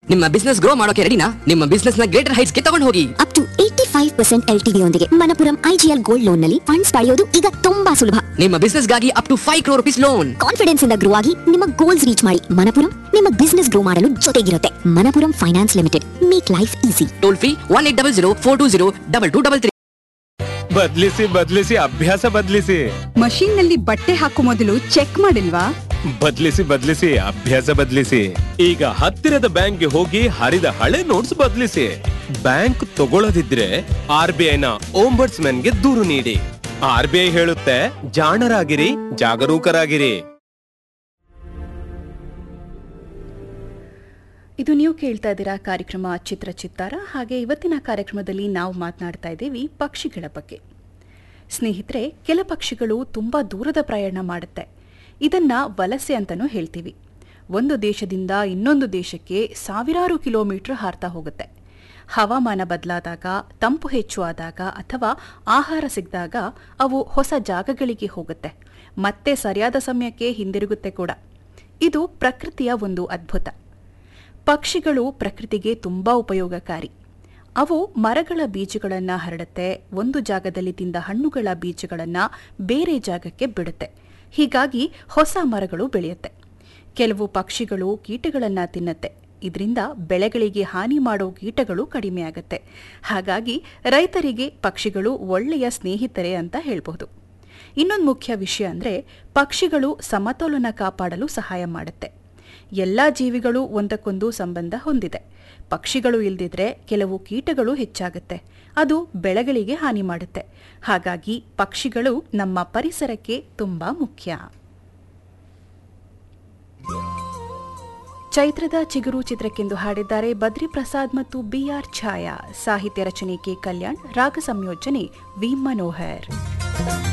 ನಿಮ್ಮ business grow ಮಾಡೋಕೆ ರೆಡಿನಾ ನಿಮ್ಮ ಬಿಸ್ನೆಸ್ ನ ಗ್ರೇಟರ್ ಹೈಟ್ಸ್ ಗೆ ತಗೊಂಡು ಹೋಗಿ up to eighty five percent L ಯೊಂದಿಗೆ ಮನಪುರಂ ಐಜಿಎಲ್ ಗೋಲ್ಡ್ ಲೋನ್ ನಲ್ಲಿ ಫಂಡ್ಸ್ ಪಡೆಯೋದು ಈಗ ತುಂಬಾ ಸುಲಭ ನಿಮ್ಮ ಬಿಸ್ನೆಸ್ ಗಾಗಿ up to five crore rupees loan confidence ಇಂದ ಗ್ರೋ ಆಗಿ ನಿಮ್ಮ ಗೋಲ್ಸ್ ರೀಚ್ ಮಾಡಿ ಮನಪುರಂ ನಿಮ್ಮ ಬಿಸ್ನೆಸ್ ಗ್ರೋ ಮಾಡಲು ಜೊತೆಗಿರುತ್ತೆ Manappuram finance limited make life easy toll free one eight double zero four two zero double two double three ಬದ್ಲಿಸಿ ಬದ್ಲಿಸಿ ಅಭ್ಯಾಸ ಬದ್ಲಿಸಿ ಮಷೀನ್ ನಲ್ಲಿ ಬಟ್ಟೆ ಹಾಕೋ ಮೊದಲು ಚೆಕ್ ಮಾಡಿಲ್ವಾ ಬದ್ಲಿಸಿ ಬದ್ಲಿಸಿ ಅಭ್ಯಾಸ ಬದ್ಲಿಸಿ ಈಗ ಹತ್ತಿರದ ಬ್ಯಾಂಕ್ಗೆ ಹೋಗಿ ಹರಿದ ಹಳೆ ನೋಟ್ಸ್ ಬದ್ಲಿಸಿ ಬ್ಯಾಂಕ್ ತಗೊಳ್ಳದಿದ್ರೆ ಆರ್ ಬಿ ಐನ ಗೆ ದೂರು ನೀಡಿ ಆರ್ ಬಿ ಐ ಹೇಳುತ್ತೆ ಜಾಣರಾಗಿರಿ ಜಾಗರೂಕರಾಗಿರಿ ಇದು ನೀವು ಕೇಳ್ತಾ ಇದ್ದೀರಾ ಕಾರ್ಯಕ್ರಮ ಚಿತ್ರ ಚಿತ್ತಾರ ಹಾಗೆ ಇವತ್ತಿನ ಕಾರ್ಯಕ್ರಮದಲ್ಲಿ ನಾವು ಮಾತನಾಡ್ತಾ ಇದ್ದೀವಿ ಪಕ್ಷಿಗಳ ಬಗ್ಗೆ ಸ್ನೇಹಿತರೆ ಕೆಲ ಪಕ್ಷಿಗಳು ತುಂಬ ದೂರದ ಪ್ರಯಾಣ ಮಾಡುತ್ತೆ ಇದನ್ನ ವಲಸೆ ಅಂತಲೂ ಹೇಳ್ತೀವಿ ಒಂದು ದೇಶದಿಂದ ಇನ್ನೊಂದು ದೇಶಕ್ಕೆ ಸಾವಿರಾರು ಕಿಲೋಮೀಟರ್ ಹಾರ್ತಾ ಹೋಗುತ್ತೆ ಹವಾಮಾನ ಬದಲಾದಾಗ ತಂಪು ಹೆಚ್ಚು ಆದಾಗ ಅಥವಾ ಆಹಾರ ಸಿಗದಾಗ ಅವು ಹೊಸ ಜಾಗಗಳಿಗೆ ಹೋಗುತ್ತೆ ಮತ್ತೆ ಸರಿಯಾದ ಸಮಯಕ್ಕೆ ಹಿಂದಿರುಗುತ್ತೆ ಕೂಡ ಇದು ಪ್ರಕೃತಿಯ ಒಂದು ಅದ್ಭುತ ಪಕ್ಷಿಗಳು ಪ್ರಕೃತಿಗೆ ತುಂಬಾ ಉಪಯೋಗಕಾರಿ ಅವು ಮರಗಳ ಬೀಜಗಳನ್ನು ಹರಡುತ್ತೆ ಒಂದು ಜಾಗದಲ್ಲಿ ತಿಂದ ಹಣ್ಣುಗಳ ಬೀಜಗಳನ್ನು ಬೇರೆ ಜಾಗಕ್ಕೆ ಬಿಡುತ್ತೆ ಹೀಗಾಗಿ ಹೊಸ ಮರಗಳು ಬೆಳೆಯುತ್ತೆ ಕೆಲವು ಪಕ್ಷಿಗಳು ಕೀಟಗಳನ್ನು ತಿನ್ನುತ್ತೆ ಇದರಿಂದ ಬೆಳೆಗಳಿಗೆ ಹಾನಿ ಮಾಡೋ ಕೀಟಗಳು ಕಡಿಮೆ ಆಗುತ್ತೆ ಹಾಗಾಗಿ ರೈತರಿಗೆ ಪಕ್ಷಿಗಳು ಒಳ್ಳೆಯ ಸ್ನೇಹಿತರೆ ಅಂತ ಹೇಳ್ಬಹುದು ಇನ್ನೊಂದು ಮುಖ್ಯ ವಿಷಯ ಅಂದರೆ ಪಕ್ಷಿಗಳು ಸಮತೋಲನ ಕಾಪಾಡಲು ಸಹಾಯ ಮಾಡುತ್ತೆ ಎಲ್ಲ ಜೀವಿಗಳು ಒಂದಕ್ಕೊಂದು ಸಂಬಂಧ ಹೊಂದಿದೆ ಪಕ್ಷಿಗಳು ಇಲ್ದಿದ್ರೆ ಕೆಲವು ಕೀಟಗಳು ಹೆಚ್ಚಾಗುತ್ತೆ ಅದು ಬೆಳೆಗಳಿಗೆ ಹಾನಿ ಮಾಡುತ್ತೆ ಹಾಗಾಗಿ ಪಕ್ಷಿಗಳು ನಮ್ಮ ಪರಿಸರಕ್ಕೆ ತುಂಬಾ ಮುಖ್ಯ ಚೈತ್ರದ ಚಿಗುರು ಚಿತ್ರಕ್ಕೆಂದು ಹಾಡಿದ್ದಾರೆ ಬದ್ರಿ ಪ್ರಸಾದ್ ಮತ್ತು ಬಿಆರ್ ಛಾಯಾ ಸಾಹಿತ್ಯ ರಚನೆ ಕೆ ಕಲ್ಯಾಣ್ ರಾಗ ಸಂಯೋಜನೆ ವಿ ಮನೋಹರ್